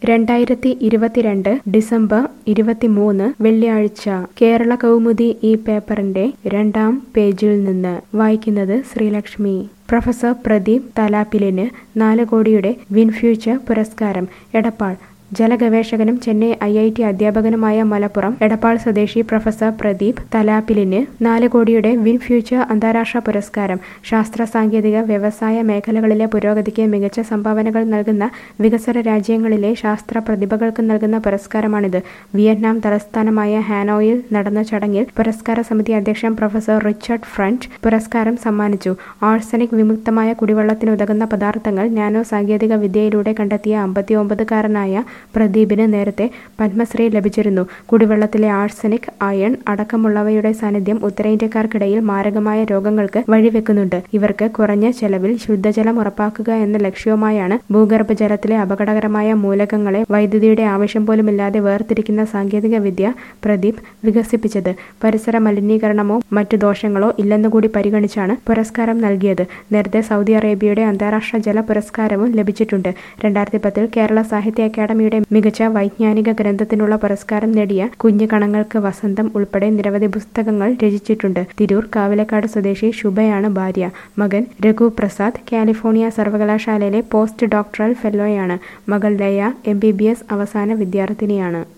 രണ്ടായിരത്തി ഇരുപത്തിരണ്ട് ഡിസംബർ ഇരുപത്തിമൂന്ന് വെള്ളിയാഴ്ച കേരള കൗമുദി ഈ പേപ്പറിന്റെ രണ്ടാം പേജിൽ നിന്ന് വായിക്കുന്നത് ശ്രീലക്ഷ്മി പ്രൊഫസർ പ്രദീപ് തലാപ്പിലിന് നാല് കോടിയുടെ വിൻഫ്യൂച്ചർ പുരസ്കാരം എടപ്പാൾ ജലഗവേഷകനും ചെന്നൈ ഐ ഐ ടി അധ്യാപകനുമായ മലപ്പുറം എടപ്പാൾ സ്വദേശി പ്രൊഫസർ പ്രദീപ് തലാപ്പിലിന് നാല് കോടിയുടെ വിൻ ഫ്യൂച്ചർ അന്താരാഷ്ട്ര പുരസ്കാരം ശാസ്ത്ര സാങ്കേതിക വ്യവസായ മേഖലകളിലെ പുരോഗതിക്ക് മികച്ച സംഭാവനകൾ നൽകുന്ന വികസ്വര രാജ്യങ്ങളിലെ ശാസ്ത്ര പ്രതിഭകൾക്ക് നൽകുന്ന പുരസ്കാരമാണിത് വിയറ്റ്നാം തലസ്ഥാനമായ ഹാനോയിൽ നടന്ന ചടങ്ങിൽ പുരസ്കാര സമിതി അധ്യക്ഷൻ പ്രൊഫസർ റിച്ചർഡ് ഫ്രഞ്ച് പുരസ്കാരം സമ്മാനിച്ചു ആഴ്സനിക് വിമുക്തമായ കുടിവെള്ളത്തിനുതകുന്ന പദാർത്ഥങ്ങൾ നാനോ സാങ്കേതിക വിദ്യയിലൂടെ കണ്ടെത്തിയ അമ്പത്തിയൊമ്പതുകാരനായ പ്രദീപിന് നേരത്തെ പത്മശ്രീ ലഭിച്ചിരുന്നു കുടിവെള്ളത്തിലെ ആഴ്സനിക് അയൺ അടക്കമുള്ളവയുടെ സാന്നിധ്യം ഉത്തരേന്ത്യക്കാർക്കിടയിൽ മാരകമായ രോഗങ്ങൾക്ക് വഴിവെക്കുന്നുണ്ട് ഇവർക്ക് കുറഞ്ഞ ചെലവിൽ ശുദ്ധജലം ഉറപ്പാക്കുക എന്ന ലക്ഷ്യവുമായാണ് ഭൂഗർഭജലത്തിലെ അപകടകരമായ മൂലകങ്ങളെ വൈദ്യുതിയുടെ ആവശ്യം പോലുമില്ലാതെ വേർതിരിക്കുന്ന സാങ്കേതിക വിദ്യ പ്രദീപ് വികസിപ്പിച്ചത് പരിസര മലിനീകരണമോ മറ്റു ദോഷങ്ങളോ ഇല്ലെന്നുകൂടി പരിഗണിച്ചാണ് പുരസ്കാരം നൽകിയത് നേരത്തെ സൗദി അറേബ്യയുടെ അന്താരാഷ്ട്ര ജല പുരസ്കാരവും ലഭിച്ചിട്ടുണ്ട് രണ്ടായിരത്തി പത്തിൽ കേരള സാഹിത്യ അക്കാദമിയുടെ മികച്ച വൈജ്ഞാനിക ഗ്രന്ഥത്തിനുള്ള പുരസ്കാരം നേടിയ കുഞ്ഞു കണങ്ങൾക്ക് വസന്തം ഉൾപ്പെടെ നിരവധി പുസ്തകങ്ങൾ രചിച്ചിട്ടുണ്ട് തിരൂർ കാവിലക്കാട് സ്വദേശി ശുഭയാണ് ഭാര്യ മകൻ രഘു പ്രസാദ് കാലിഫോർണിയ സർവകലാശാലയിലെ പോസ്റ്റ് ഡോക്ടറൽ ഫെല്ലോയാണ് മകൾ ലയ എം അവസാന വിദ്യാർത്ഥിനിയാണ്